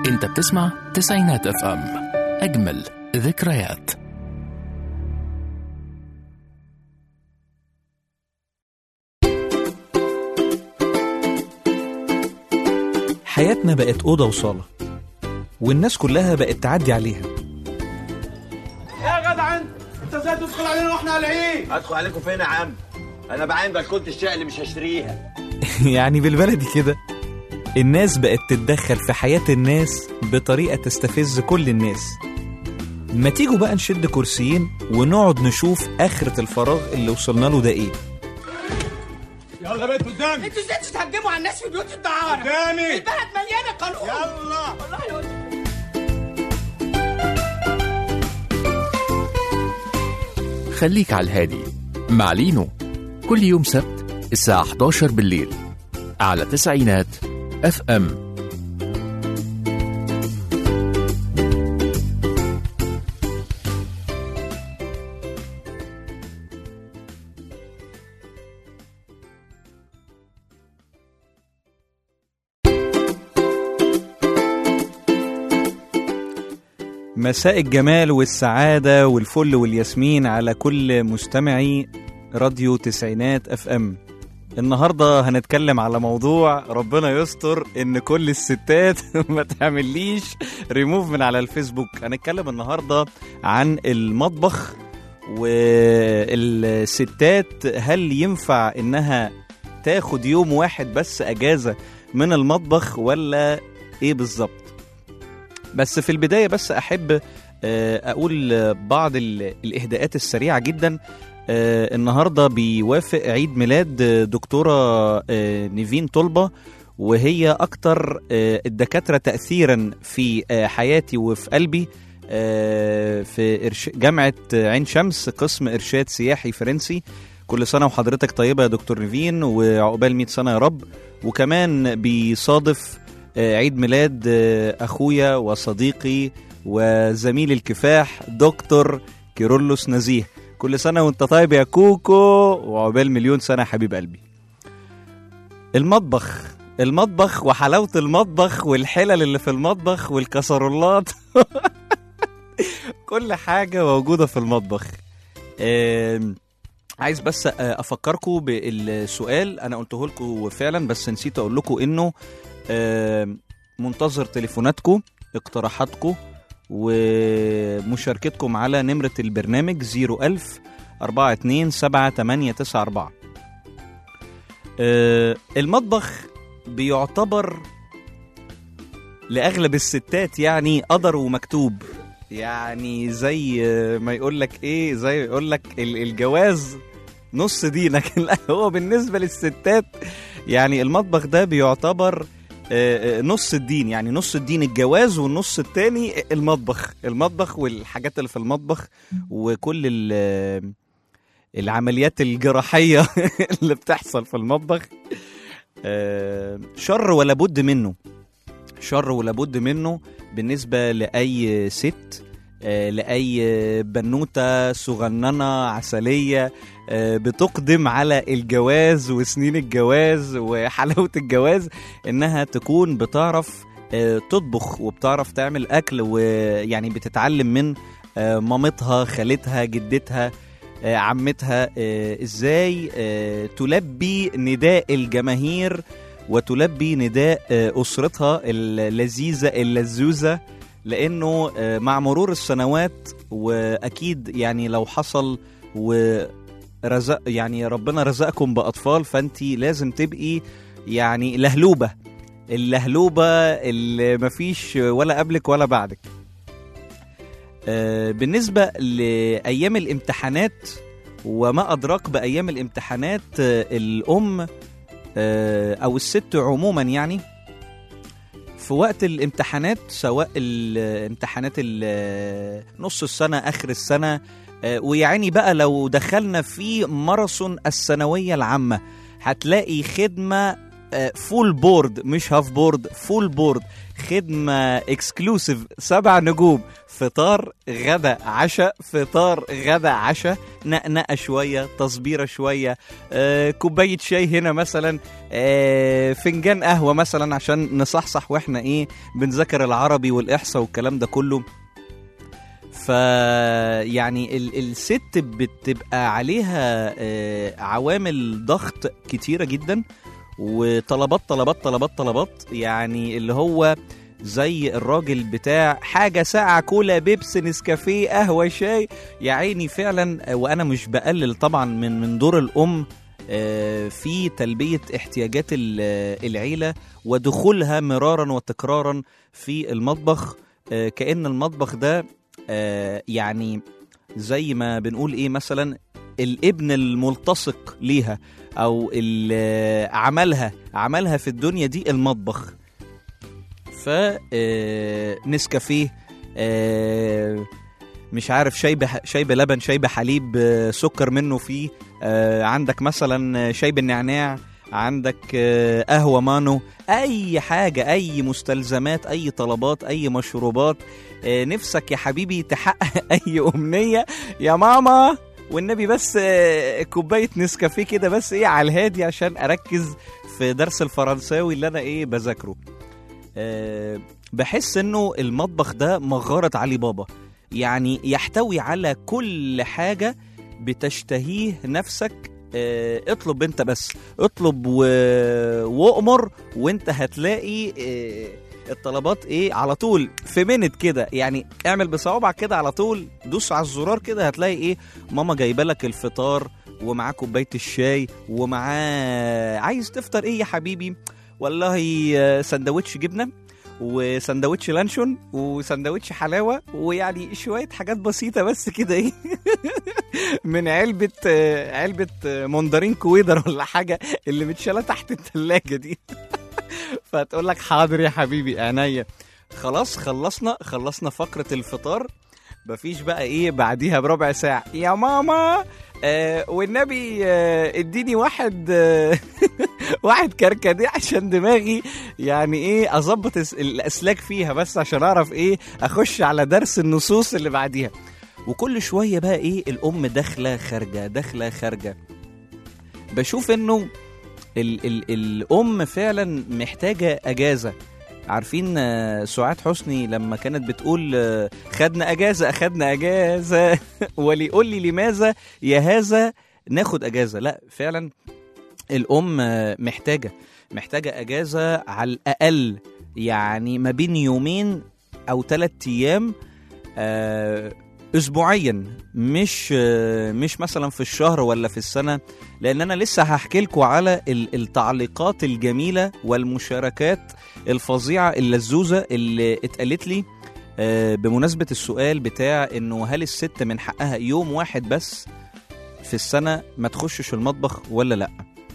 انت بتسمع تسعينات اف ام اجمل ذكريات حياتنا بقت أوضة وصالة والناس كلها بقت تعدي عليها يا جدع انت انت ازاي تدخل علينا واحنا قلعين ادخل عليكم فين يا عم انا بعين بلكونه الشقه اللي مش هشتريها يعني بالبلدي كده الناس بقت تتدخل في حياة الناس بطريقة تستفز كل الناس ما تيجوا بقى نشد كرسيين ونقعد نشوف آخرة الفراغ اللي وصلنا له ده إيه يلا بيت قدامي انتوا ازاي تتهجموا على الناس في بيوت الدعارة؟ قدامي البلد مليانة قانون يلا والله يا ولد. خليك على الهادي مع لينو كل يوم سبت الساعة 11 بالليل على تسعينات اف ام مساء الجمال والسعادة والفل والياسمين على كل مستمعي راديو تسعينات اف ام النهاردة هنتكلم على موضوع ربنا يستر ان كل الستات ما تعمليش ريموف من على الفيسبوك هنتكلم النهاردة عن المطبخ والستات هل ينفع انها تاخد يوم واحد بس اجازة من المطبخ ولا ايه بالظبط بس في البداية بس أحب آه، أقول آه، بعض ال- الإهداءات السريعة جدا آه، النهاردة بيوافق عيد ميلاد آه، دكتورة آه، نيفين طلبة وهي أكتر آه، الدكاترة تأثيرا في آه، حياتي وفي قلبي آه، في إرش- جامعة عين شمس قسم إرشاد سياحي فرنسي كل سنة وحضرتك طيبة يا دكتور نيفين وعقبال 100 سنة يا رب وكمان بيصادف آه، عيد ميلاد آه، اخويا وصديقي وزميل الكفاح دكتور كيرلس نزيه كل سنه وانت طيب يا كوكو وعقبال مليون سنه يا حبيب قلبي المطبخ المطبخ وحلاوه المطبخ والحلل اللي في المطبخ والكسرولات كل حاجه موجوده في المطبخ آم، عايز بس آه، افكركم بالسؤال انا قلته لكم فعلا بس نسيت اقول لكم انه آم، منتظر تليفوناتكم اقتراحاتكم ومشاركتكم على نمرة البرنامج 01000 42 7894 آه، المطبخ بيعتبر لأغلب الستات يعني قدر ومكتوب يعني زي آه، ما يقول لك ايه زي يقول لك الجواز نص دينك لا هو بالنسبة للستات يعني المطبخ ده بيعتبر آه، آه، نص الدين يعني نص الدين الجواز والنص التاني المطبخ المطبخ والحاجات اللي في المطبخ وكل ال- العمليات الجراحية اللي بتحصل في المطبخ آه، شر ولا بد منه شر ولا بد منه بالنسبة لأي ست آه، لأي بنوتة صغننة عسلية آه، بتقدم على الجواز وسنين الجواز وحلاوة الجواز انها تكون بتعرف آه، تطبخ وبتعرف تعمل اكل ويعني بتتعلم من آه، مامتها خالتها جدتها آه، عمتها آه، ازاي آه، تلبي نداء الجماهير وتلبي نداء آه، اسرتها اللذيذه اللزوزه لانه آه، مع مرور السنوات واكيد يعني لو حصل و رزق يعني ربنا رزقكم باطفال فانت لازم تبقي يعني لهلوبه اللهلوبه اللي مفيش ولا قبلك ولا بعدك آه، بالنسبه لايام الامتحانات وما ادراك بايام الامتحانات آه، الام آه، او الست عموما يعني في وقت الامتحانات سواء الامتحانات ال- نص السنه اخر السنه آه، ويعني بقى لو دخلنا في ماراثون الثانويه العامه هتلاقي خدمه فول بورد مش هاف بورد فول بورد خدمة اكسكلوسيف سبع نجوم فطار غدا عشاء فطار غدا عشاء نقنقة شوية تصبيرة شوية آه، كوباية شاي هنا مثلا آه، فنجان قهوة مثلا عشان نصحصح واحنا ايه بنذاكر العربي والإحصاء والكلام ده كله ف يعني ال- الست بتبقى عليها آه، عوامل ضغط كتيرة جدا وطلبات طلبات طلبات طلبات يعني اللي هو زي الراجل بتاع حاجة ساعة كولا بيبس نسكافيه قهوة شاي يا عيني فعلا وأنا مش بقلل طبعا من من دور الأم آه، في تلبية احتياجات ال- العيلة ودخولها مرارا وتكرارا في المطبخ آه، كأن المطبخ ده آه، يعني زي ما بنقول ايه مثلا الابن الملتصق ليها او ال- عملها عملها في الدنيا دي المطبخ ف آه، نسكافيه آه، مش عارف شاي بح- شاي بلبن شاي بحليب آه، سكر منه فيه آه، عندك مثلا شاي بالنعناع عندك آه، قهوة مانو أي حاجة أي مستلزمات أي طلبات أي مشروبات آه، نفسك يا حبيبي تحقق أي أمنية يا ماما والنبي بس آه، كوباية نسكافيه كده بس إيه على الهادي عشان أركز في درس الفرنساوي اللي أنا إيه بذاكره آه، بحس إنه المطبخ ده مغارة علي بابا يعني يحتوي على كل حاجة بتشتهيه نفسك آه، اطلب انت بس اطلب و... وامر وانت هتلاقي آه، الطلبات ايه على طول في منت كده يعني اعمل بصوابعك كده على طول دوس على الزرار كده هتلاقي ايه ماما جايبه لك الفطار ومعاه كوبايه الشاي ومعاه عايز تفطر ايه يا حبيبي والله آه، سندوتش جبنه وسندوتش لانشون وسندوتش حلاوه ويعني شويه حاجات بسيطه بس كده ايه من علبه آه، علبه آه، مندرين كويدر ولا حاجه اللي متشاله تحت التلاجة دي فتقول لك حاضر يا حبيبي عينيا خلاص خلصنا خلصنا فقره الفطار مفيش بقى ايه بعديها بربع ساعه يا ماما آه والنبي آه اديني واحد آه واحد كركديه عشان دماغي يعني ايه اظبط الس- الاسلاك فيها بس عشان اعرف ايه اخش على درس النصوص اللي بعديها وكل شويه بقى ايه الام داخله خارجه داخله خارجه بشوف انه ال ال الام فعلا محتاجه اجازه عارفين آه، سعاد حسني لما كانت بتقول آه، خدنا اجازه اخدنا اجازه وليقول لي لماذا يا هذا ناخد اجازه لا فعلا الام آه، محتاجه محتاجه اجازه على الاقل يعني ما بين يومين او ثلاث ايام آه، اسبوعيا مش آه، مش مثلا في الشهر ولا في السنه لان انا لسه هحكي لكم على ال- التعليقات الجميله والمشاركات الفظيعه اللزوزه اللي اتقالت لي آه، بمناسبه السؤال بتاع انه هل الست من حقها يوم واحد بس في السنه ما تخشش المطبخ ولا لا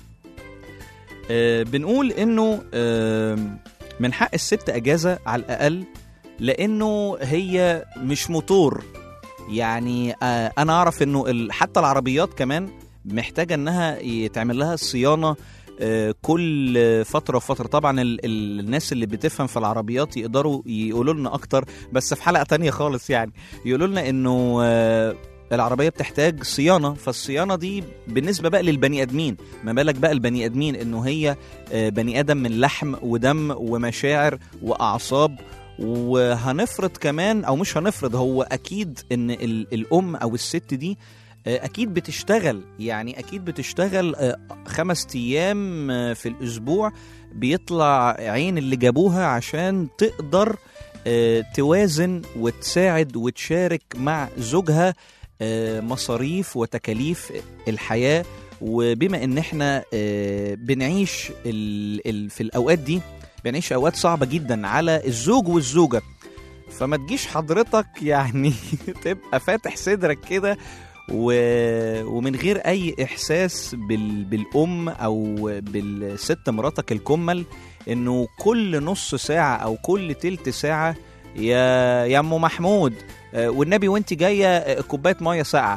آه، بنقول انه آه، من حق الست اجازه على الاقل لانه هي مش موتور يعني آه، انا اعرف انه ال- حتى العربيات كمان محتاجه انها يتعمل لها صيانه آه، كل فتره وفتره طبعا ال- ال- الناس اللي بتفهم في العربيات يقدروا يقولوا لنا اكتر بس في حلقه تانية خالص يعني يقولوا لنا انه آه، العربيه بتحتاج صيانه فالصيانه دي بالنسبه بقى للبني ادمين ما بالك بقى البني ادمين انه هي آه، بني ادم من لحم ودم ومشاعر واعصاب وهنفرض كمان او مش هنفرض هو اكيد ان ال- الام او الست دي آه، اكيد بتشتغل يعني اكيد بتشتغل آه، خمس ايام آه، في الاسبوع بيطلع عين اللي جابوها عشان تقدر آه، توازن وتساعد وتشارك مع زوجها آه، مصاريف وتكاليف الحياه وبما ان احنا آه، بنعيش ال ال في الاوقات دي بنعيش اوقات صعبه جدا على الزوج والزوجه فما تجيش حضرتك يعني تبقى فاتح صدرك كده و... ومن غير اي احساس بال... بالام او بالست مراتك الكمل انه كل نص ساعه او كل تلت ساعه يا يا ام محمود آه، والنبي وانت جايه آه، كوبايه ميه ساقعه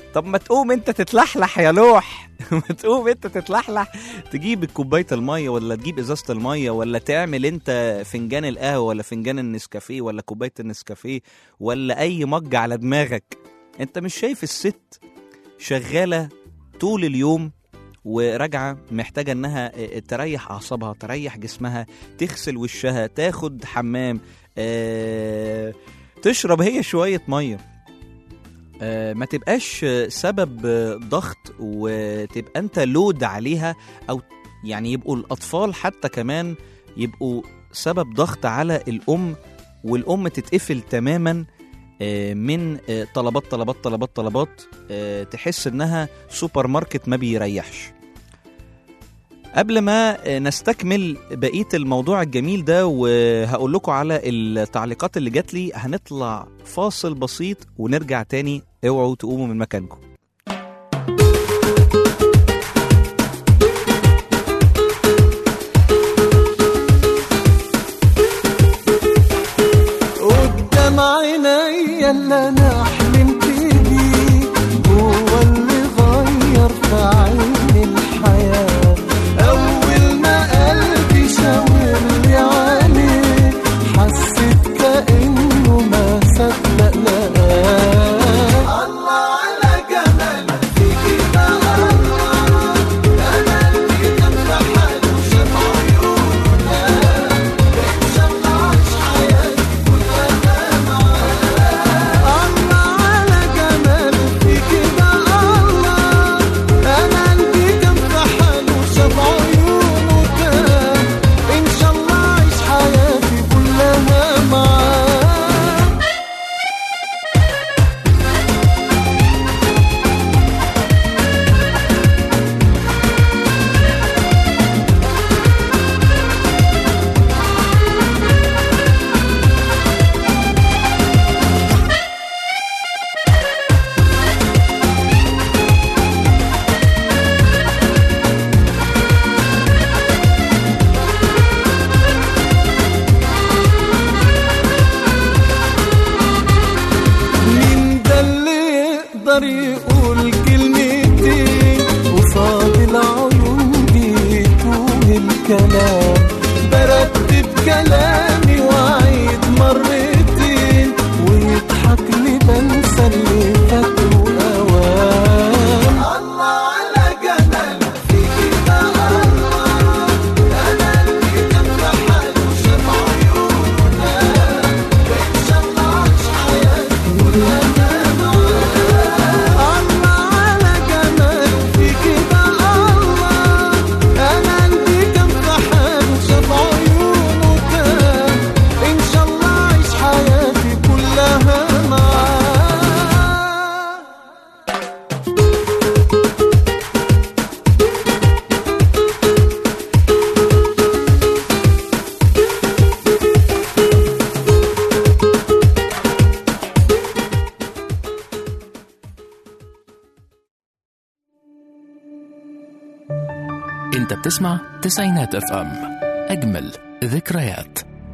طب ما تقوم انت تتلحلح يا لوح ما تقوم انت تتلحلح تجيب كوبايه الميه ولا تجيب ازازه الميه ولا تعمل انت فنجان القهوه ولا فنجان النسكافيه ولا كوبايه النسكافيه ولا اي مج على دماغك انت مش شايف الست شغاله طول اليوم وراجعه محتاجه انها اه، تريح اعصابها تريح جسمها تغسل وشها تاخد حمام اه، تشرب هي شويه ميه آه، ما تبقاش آه، سبب آه، ضغط وتبقى انت لود عليها او يعني يبقوا الاطفال حتى كمان يبقوا سبب ضغط على الام والام تتقفل تماما آه، من آه، طلبات طلبات طلبات طلبات آه، تحس انها سوبر ماركت ما بيريحش قبل ما آه، نستكمل بقية الموضوع الجميل ده وهقول لكم على التعليقات اللي جات لي هنطلع فاصل بسيط ونرجع تاني اوعوا تقوموا من مكانكم قدام عينيا اللي انا حلمت بيه هو اللي غير في عيني الحياة اول ما قلبي شاور لي عليه حسيت كأنه ما صدق لقاه الله على جمال فيكي بقى الله جمال كان في حاله شاف عيوننا ان شاء الله عيش حياتي كلها معاه الله على جمال فيكي بقى الله انا قلبي كان في حاله شاف عيونه كان ان شاء الله عيش حياتي كلها معاه مين ده اللي يقدر يقول كلمتين قصاد العيون بيتوه الكلام برتب كلامي واعيد مرتين ويضحك لي بنسى اللي فاكره اوام الله على جمال فيكي بقى الله انا اللي كان في حاله شاف عيوننا ان شاء الله عيش حياتي كلها معاه الله على جمال فيكي بقى الله انا قلبي كان في حاله شاف عيونه كان ان شاء الله عيش حياتي كلها معاه انت بتسمع تسعينات اف ام اجمل ذكريات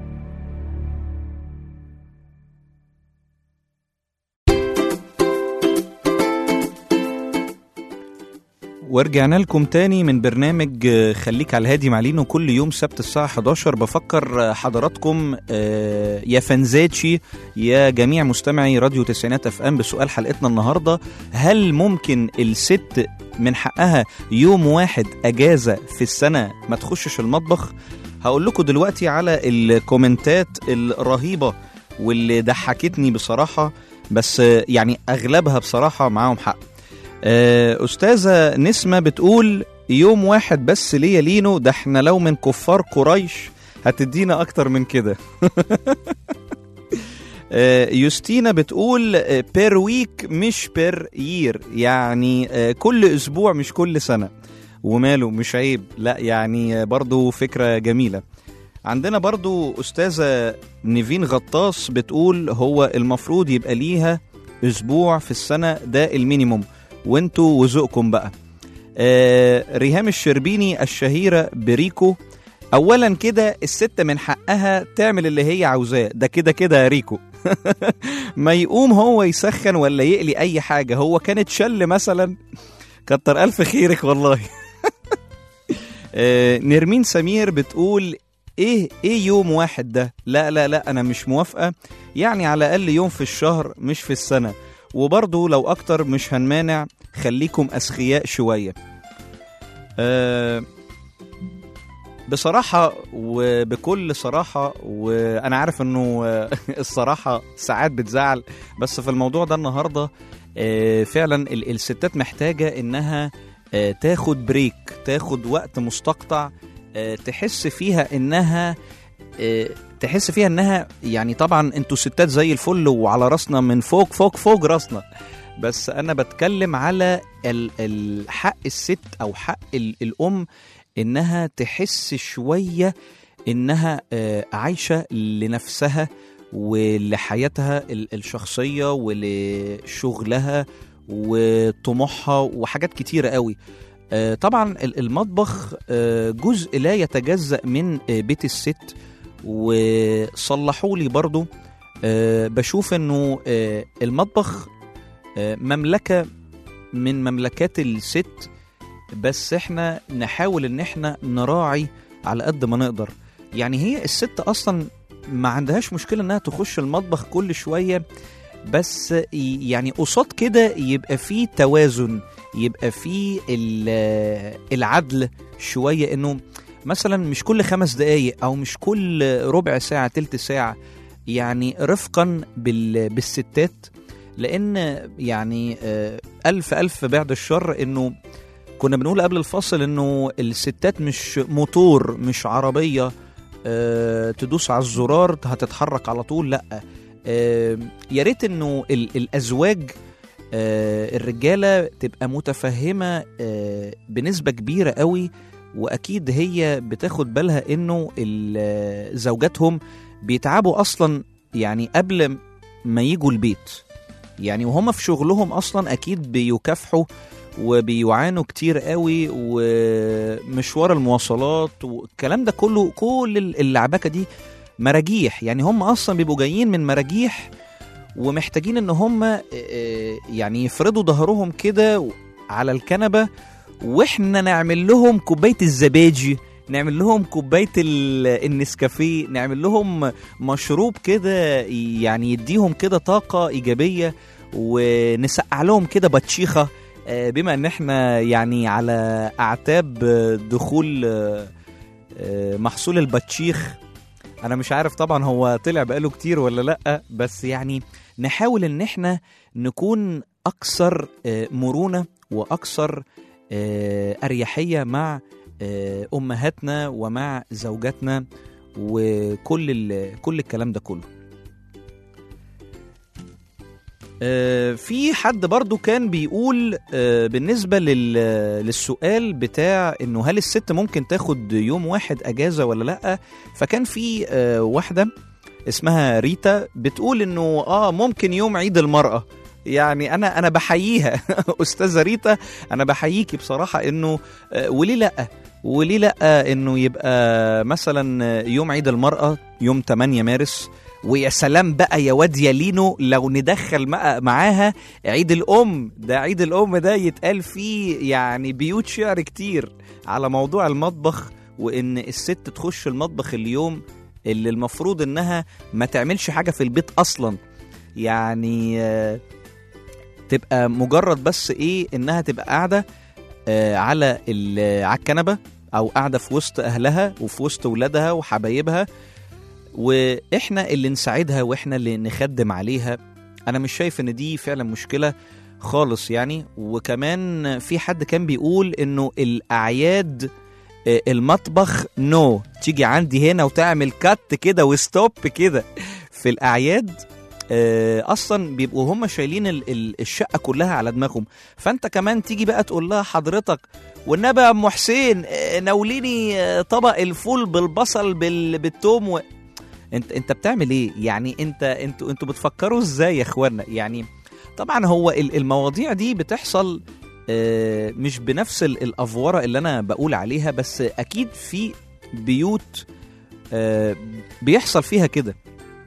ورجعنا لكم تاني من برنامج آه، خليك على الهادي مع لينو كل يوم سبت الساعة 11 بفكر آه، حضراتكم آه، يا فنزاتشي يا جميع مستمعي راديو تسعينات اف ام بسؤال حلقتنا النهاردة هل ممكن الست من حقها يوم واحد اجازة في السنة ما تخشش المطبخ هقول لكم دلوقتي على الكومنتات الرهيبة واللي ضحكتني بصراحة بس آه، يعني اغلبها بصراحة معاهم حق آه، أستاذة نسمة بتقول يوم واحد بس ليا لينو ده احنا لو من كفار قريش هتدينا أكتر من كده آه، يوستينا بتقول آه، بير ويك مش بير يير يعني آه، كل أسبوع مش كل سنة وماله مش عيب لا يعني آه، برضو فكرة جميلة عندنا برضو أستاذة نيفين غطاس بتقول هو المفروض يبقى ليها أسبوع في السنة ده المينيموم وانتوا وذوقكم بقى آه ريهام الشربيني الشهيرة بريكو اولا كده الست من حقها تعمل اللي هي عاوزاه ده كده كده يا ريكو ما يقوم هو يسخن ولا يقلي اي حاجه هو كانت شل مثلا كتر الف خيرك والله آه، نرمين سمير بتقول ايه ايه يوم واحد ده لا لا لا انا مش موافقه يعني على الاقل يوم في الشهر مش في السنه وبرضه لو اكتر مش هنمانع خليكم اسخياء شويه أه بصراحة وبكل صراحة وأنا عارف إنه آه، الصراحة ساعات بتزعل بس في الموضوع ده النهاردة آه، فعلا ال- الستات محتاجة إنها آه، تاخد بريك تاخد وقت مستقطع آه، تحس فيها إنها آه، تحس فيها إنها يعني طبعا أنتوا ستات زي الفل وعلى راسنا من فوق فوق فوق راسنا بس أنا بتكلم على ال- ال- حق الست أو حق ال- الأم انها تحس شويه انها آه، عايشه لنفسها ولحياتها ال- الشخصيه ولشغلها وطموحها وحاجات كتيره قوي آه، طبعا ال- المطبخ آه، جزء لا يتجزأ من آه، بيت الست وصلحوا لي برضو آه، بشوف انه آه، المطبخ آه، مملكه من مملكات الست بس احنا نحاول ان احنا نراعي على قد ما نقدر يعني هي الست اصلا ما عندهاش مشكله انها تخش المطبخ كل شويه بس ي- يعني قصاد كده يبقى فيه توازن يبقى فيه ال- العدل شويه انه مثلا مش كل خمس دقايق او مش كل ربع ساعه تلت ساعه يعني رفقا بال- بالستات لان يعني آه، الف الف بعد الشر انه كنا بنقول قبل الفصل انه الستات مش موتور مش عربيه آه، تدوس على الزرار هتتحرك على طول لا آه، يا ريت انه ال- الازواج آه، الرجاله تبقى متفهمه آه، بنسبه كبيره قوي واكيد هي بتاخد بالها انه ال- زوجاتهم بيتعبوا اصلا يعني قبل ما يجوا البيت يعني وهم في شغلهم اصلا اكيد بيكافحوا وبيعانوا كتير قوي ومشوار المواصلات والكلام ده كله كل اللعبكه دي مراجيح يعني هم اصلا بيبقوا جايين من مراجيح ومحتاجين ان هم آه، آه، يعني يفردوا ظهرهم كده على الكنبه واحنا نعمل لهم كوبايه الزبادي نعمل لهم كوبايه ال- النسكافيه نعمل لهم مشروب كده يعني يديهم كده طاقه ايجابيه ونسقع لهم كده بطشيخه آه، بما ان احنا يعني على اعتاب آه، دخول آه، آه، محصول البطشيخ انا مش عارف طبعا هو طلع بقاله كتير ولا لا بس يعني نحاول ان احنا نكون اكثر آه، مرونه واكثر آه، اريحيه مع آه، امهاتنا ومع زوجاتنا وكل ال- كل الكلام ده كله آه، في حد برضو كان بيقول آه، بالنسبة لل- للسؤال بتاع انه هل الست ممكن تاخد يوم واحد اجازة ولا لا فكان في آه، واحدة اسمها ريتا بتقول انه اه ممكن يوم عيد المرأة يعني انا انا بحييها استاذة ريتا انا بحييكي بصراحة انه آه، وليه لا وليه لا انه يبقى مثلا يوم عيد المرأة يوم 8 مارس ويا سلام بقى يا واد يا لينو لو ندخل مع- معاها عيد الام ده عيد الام ده يتقال فيه يعني بيوت شعر كتير على موضوع المطبخ وان الست تخش المطبخ اليوم اللي المفروض انها ما تعملش حاجه في البيت اصلا يعني آه، تبقى مجرد بس ايه انها تبقى قاعده آه، على ال- على الكنبه او قاعده في وسط اهلها وفي وسط ولادها وحبايبها واحنا اللي نساعدها واحنا اللي نخدم عليها انا مش شايف ان دي فعلا مشكله خالص يعني وكمان في حد كان بيقول انه الاعياد آه، المطبخ نو تيجي عندي هنا وتعمل كات كده وستوب كده في الاعياد آه، اصلا بيبقوا هم شايلين ال- ال- الشقه كلها على دماغهم فانت كمان تيجي بقى تقول لها حضرتك والنبي يا ام حسين آه، ناوليني آه، طبق الفول بالبصل بال- بالثوم و... انت انت بتعمل ايه يعني انت انتوا انتوا بتفكروا ازاي يا اخوانا يعني طبعا هو ال- المواضيع دي بتحصل آه، مش بنفس ال- الافوره اللي انا بقول عليها بس اكيد في بيوت آه، بيحصل فيها كده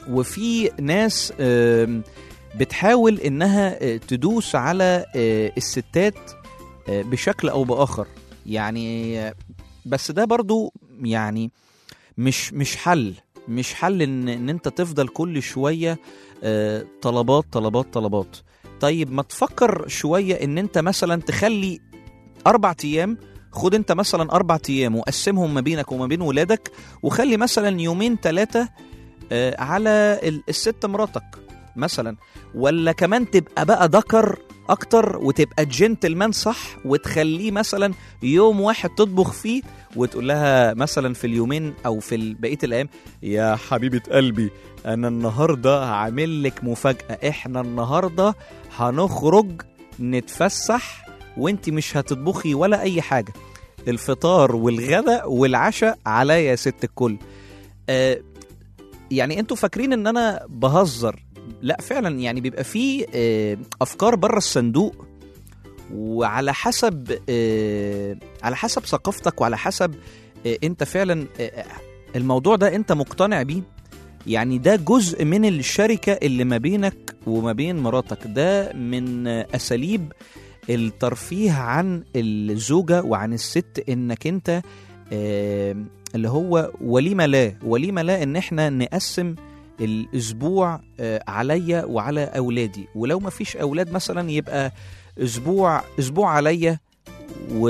وفي ناس آم، بتحاول انها آه، تدوس على آه، الستات آه، بشكل او باخر يعني آه، بس ده برضو يعني مش مش حل مش حل ان ان انت تفضل كل شويه آه، طلبات طلبات طلبات طيب ما تفكر شويه ان انت مثلا تخلي اربع ايام خد انت مثلا اربع ايام وقسمهم ما بينك وما بين ولادك وخلي مثلا يومين ثلاثه على ال- الست مراتك مثلا ولا كمان تبقى بقى ذكر اكتر وتبقى جنتلمان صح وتخليه مثلا يوم واحد تطبخ فيه وتقول لها مثلا في اليومين او في ال- بقيه الايام يا حبيبه قلبي انا النهارده هعمل لك مفاجاه احنا النهارده هنخرج نتفسح وانت مش هتطبخي ولا اي حاجه الفطار والغداء والعشاء عليا يا ست الكل آه يعني انتوا فاكرين ان انا بهزر لا فعلا يعني بيبقى فيه آه افكار بره الصندوق وعلى حسب آه على حسب ثقافتك وعلى حسب آه انت فعلا آه الموضوع ده انت مقتنع بيه يعني ده جزء من الشركة اللي ما بينك وما بين مراتك ده من آه، أساليب الترفيه عن الزوجة وعن الست انك انت آه، اللي هو وليمة لا وليمة لا ان احنا نقسم الاسبوع آه، عليا وعلى اولادي ولو ما فيش اولاد مثلا يبقى اسبوع اسبوع عليا و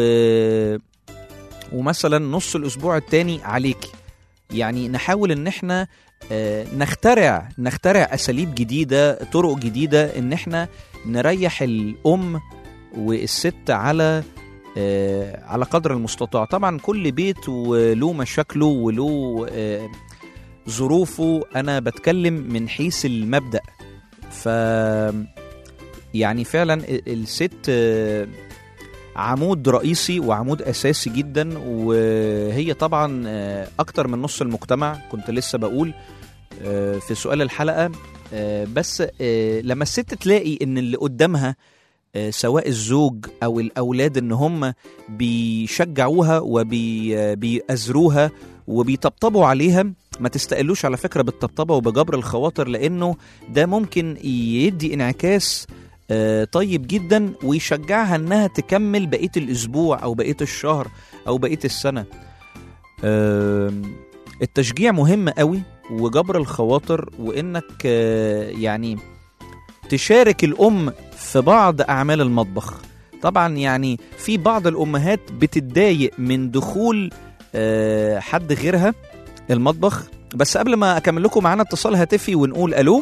ومثلا نص الاسبوع التاني عليكي يعني نحاول ان احنا آه، نخترع نخترع اساليب جديده طرق جديده ان احنا نريح الام والست على آه، على قدر المستطاع طبعا كل بيت وله مشاكله وله آه، ظروفه انا بتكلم من حيث المبدا ف يعني فعلا ال- الست آه، عمود رئيسي وعمود اساسي جدا وهي طبعا آه، اكتر من نص المجتمع كنت لسه بقول آه، في سؤال الحلقه آه، بس آه، لما الست تلاقي ان اللي قدامها آه، سواء الزوج او الاولاد ان هم بيشجعوها وبيأزروها وبيطبطبوا عليها ما تستقلوش على فكره بالطبطبه وبجبر الخواطر لانه ده ممكن يدي انعكاس آه، طيب جدا ويشجعها انها تكمل بقيه الاسبوع او بقيه الشهر او بقيه السنه آم، التشجيع مهم قوي وجبر الخواطر وانك آه، يعني تشارك الام في بعض اعمال المطبخ طبعا يعني في بعض الامهات بتتضايق من دخول آه، حد غيرها المطبخ بس قبل ما اكمل لكم معانا اتصال هاتفي ونقول الو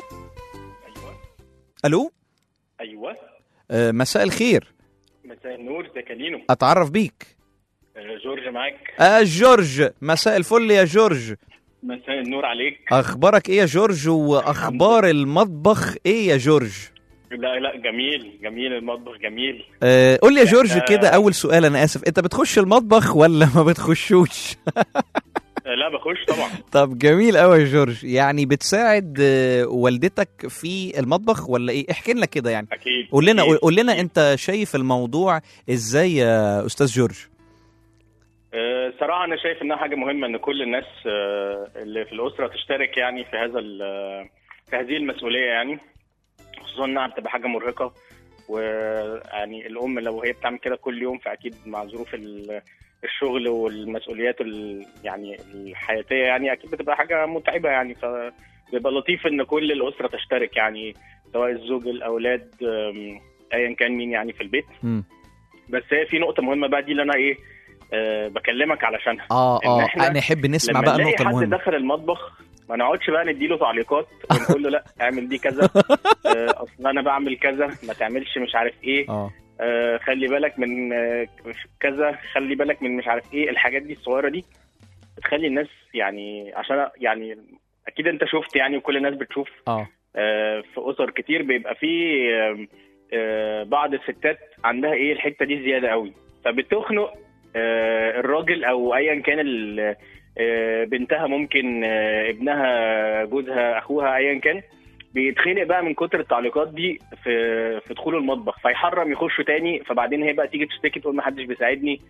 الو ايوه آه، مساء الخير مساء النور ده كالينو اتعرف بيك آه، جورج معاك آه جورج مساء الفل يا جورج مساء النور عليك اخبارك ايه يا جورج واخبار المطبخ ايه يا جورج لا لا جميل جميل المطبخ جميل آه قول لي يا جورج إحنا- كده اول سؤال انا اسف انت بتخش المطبخ ولا ما بتخشوش آه، لا بخش طبعا طب جميل قوي يا جورج يعني بتساعد آه، والدتك في المطبخ ولا ايه احكي لنا كده يعني اكيد قول لنا أكيد. قول لنا انت شايف الموضوع ازاي يا استاذ جورج آه، صراحه انا شايف انها حاجه مهمه ان كل الناس آه، اللي في الاسره تشترك يعني في هذا ال- في هذه المسؤوليه يعني خصوصا انها بتبقى حاجه مرهقه ويعني الام لو هي بتعمل كده كل يوم فاكيد مع ظروف ال- الشغل والمسؤوليات ال- يعني الحياتيه يعني اكيد بتبقى حاجه متعبه يعني فبيبقى لطيف ان كل الاسره تشترك يعني سواء الزوج الاولاد آم، ايا كان مين يعني في البيت مم. بس هي في نقطه مهمه بقى دي اللي انا ايه آه بكلمك علشانها اه إن اه إحنا انا احب نسمع لما بقى نلاقي النقطه حد المهمه دخل المطبخ ما نقعدش بقى نديله تعليقات ونقول له لا اعمل دي كذا آه، اصل انا بعمل كذا ما تعملش مش عارف ايه اه آه، خلي بالك من آه، كذا خلي بالك من مش عارف ايه الحاجات دي الصغيره دي بتخلي الناس يعني عشان يعني اكيد انت شفت يعني وكل الناس بتشوف اه آه، في اسر كتير بيبقى في آه، آه، بعض الستات عندها ايه الحته دي زياده قوي فبتخنق آه، الراجل او ايا كان ال- آه، بنتها ممكن آه، ابنها جوزها اخوها ايا كان بيتخنق بقى من كتر التعليقات دي في في دخول المطبخ فيحرم يخشوا تاني فبعدين هي بقى تيجي تشتكي تقول ما حدش بيساعدني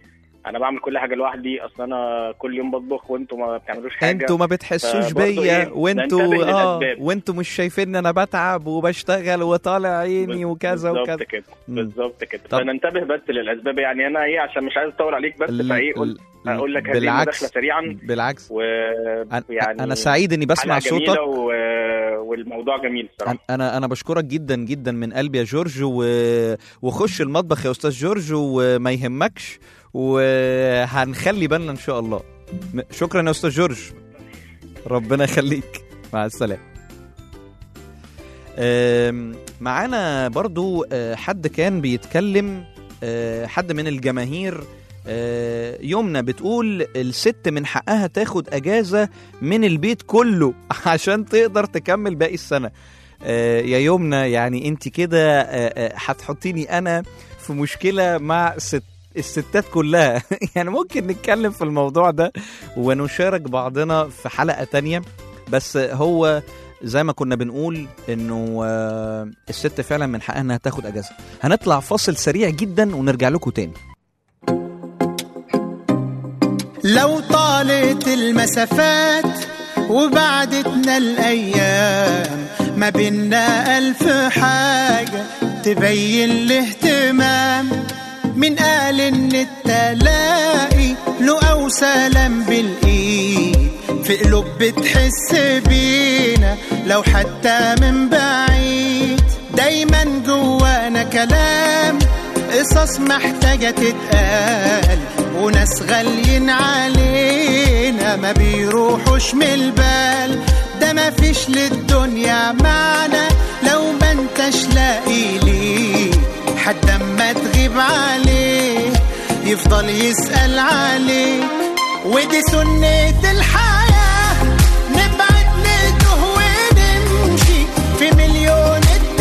انا بعمل كل حاجه لوحدي اصل انا كل يوم بطبخ وانتوا ما بتعملوش حاجه انتوا ما بتحسوش فبرضه بيا إيه، وانتوا ننتبه اه للأسباب. وانتوا مش شايفين ان انا بتعب وبشتغل وطالع عيني وكذا بالظبط وكذا كده مم. بالظبط كده طب- فننتبه بس للاسباب يعني انا ايه عشان مش عايز اطول عليك بس ال- فايه قلت ال- اقول لك هذه بالعكس المداخله سريعا بالعكس ويعني أنا, انا سعيد اني بسمع صوتك و... والموضوع جميل صراحه أنا- انا انا بشكرك جدا جدا من قلبي يا جورج و... وخش المطبخ يا استاذ جورج وما يهمكش وهنخلي بالنا ان شاء الله م- شكرا يا استاذ جورج ربنا يخليك مع السلامه آم، معانا برضو آه، حد كان بيتكلم آه، حد من الجماهير آه، يمنى بتقول الست من حقها تاخد اجازه من البيت كله عشان تقدر تكمل باقي السنه آه، يا يمنى يعني انت كده آه، آه، هتحطيني انا في مشكله مع ست الستات كلها يعني ممكن نتكلم في الموضوع ده ونشارك بعضنا في حلقه تانية بس هو زي ما كنا بنقول انه آه، الست فعلا من حقها انها تاخد اجازه هنطلع فاصل سريع جدا ونرجع لكم تاني لو طالت المسافات وبعدتنا الأيام ما بينا ألف حاجة تبين الاهتمام من قال إن التلاقي له أو سلام بالإيد في قلوب بتحس بينا لو حتى من بعيد دايما جوانا كلام قصص محتاجة تتقال وناس غاليين علينا ما بيروحوش من البال ده ما فيش للدنيا معنى لو ما انتش لاقي ليه حد اما تغيب عليه يفضل يسأل عليك ودي سنة الحياة نبعد نتوه ونمشي في مليون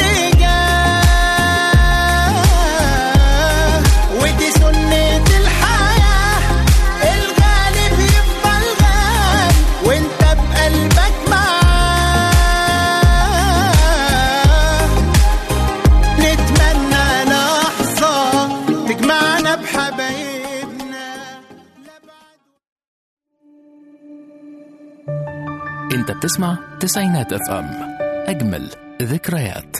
اتجاه ودي سنة الحياة الغالب يفضل غالي وانت بقلبك معاه نتمنى لحظة تجمعنا بحبايبنا انت بتسمع تسعينات اف ام اجمل ذكريات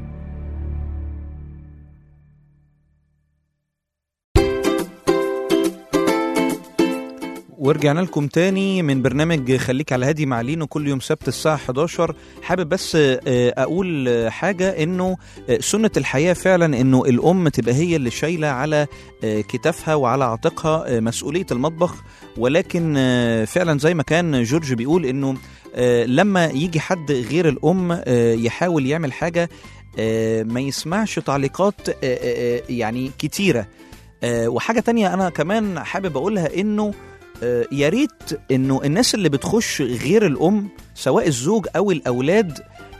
ورجعنا لكم تاني من برنامج خليك على هادي مع لينو كل يوم سبت الساعة 11 حابب بس آه، أقول آه، حاجة إنه آه، سنة الحياة فعلا إنه الأم تبقى هي اللي شايلة على آه، كتافها وعلى عاتقها آه، مسؤولية المطبخ ولكن آه، فعلا زي ما كان جورج بيقول إنه آه، لما يجي حد غير الأم آه، يحاول يعمل حاجة آه، ما يسمعش تعليقات آه، آه، آه، يعني كتيرة آه، وحاجة تانية أنا كمان حابب أقولها إنه آه، يا ريت انه الناس اللي بتخش غير الام سواء الزوج او الاولاد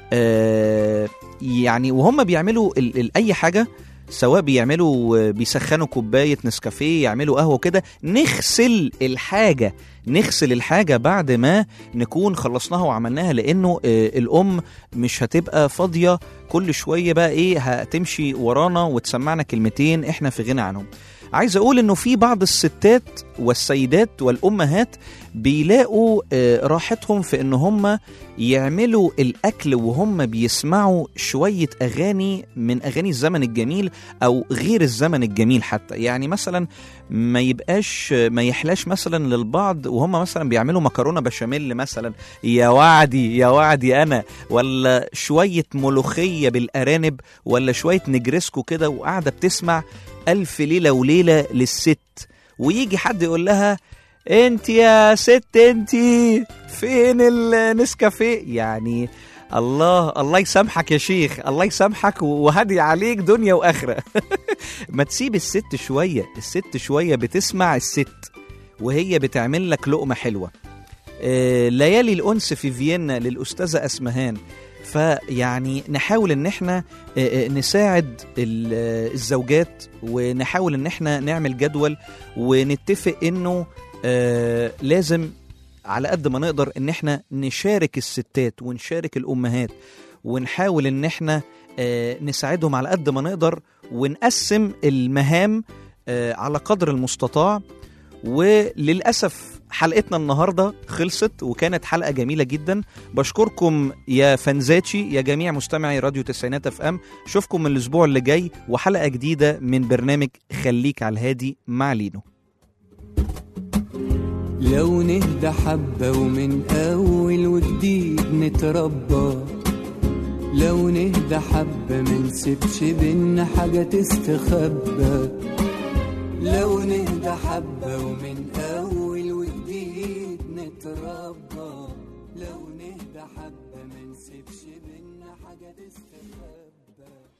آه، يعني وهم بيعملوا ال- ال- اي حاجه سواء بيعملوا آه، بيسخنوا كوبايه نسكافيه يعملوا قهوه كده نغسل الحاجه نغسل الحاجه بعد ما نكون خلصناها وعملناها لانه آه، الام مش هتبقى فاضيه كل شويه بقى ايه هتمشي ورانا وتسمعنا كلمتين احنا في غنى عنهم عايز اقول انه في بعض الستات والسيدات والامهات بيلاقوا آه، راحتهم في ان هم يعملوا الاكل وهم بيسمعوا شويه اغاني من اغاني الزمن الجميل او غير الزمن الجميل حتى يعني مثلا ما يبقاش ما يحلاش مثلا للبعض وهم مثلا بيعملوا مكرونه بشاميل مثلا يا وعدي يا وعدي انا ولا شويه ملوخيه بالارانب ولا شويه نجرسكو كده وقاعده بتسمع ألف ليلة وليلة للست ويجي حد يقول لها انت يا ست انت فين النسكافيه يعني الله الله يسامحك يا شيخ الله يسامحك وهدي عليك دنيا واخره ما تسيب الست شويه الست شويه بتسمع الست وهي بتعمل لك لقمه حلوه آه، ليالي الانس في فيينا للاستاذه اسمهان فيعني نحاول ان احنا آه، آه، نساعد ال- آه، الزوجات ونحاول ان احنا نعمل جدول ونتفق انه آه، لازم على قد ما نقدر ان احنا نشارك الستات ونشارك الامهات ونحاول ان احنا آه، نساعدهم على قد ما نقدر ونقسم المهام آه، على قدر المستطاع وللاسف حلقتنا النهارده خلصت وكانت حلقه جميله جدا بشكركم يا فانزاتشي يا جميع مستمعي راديو تسعينات اف ام اشوفكم من الاسبوع اللي جاي وحلقه جديده من برنامج خليك على الهادي مع لينو لو نهدى حبة ومن أول وجديد نتربى لو نهدى حبة منسيبش بينا حاجة تستخبى لو نهدى حبة ومن أول وجديد نتربى لو نهدى حبة منسيبش بينا حاجة تستخبى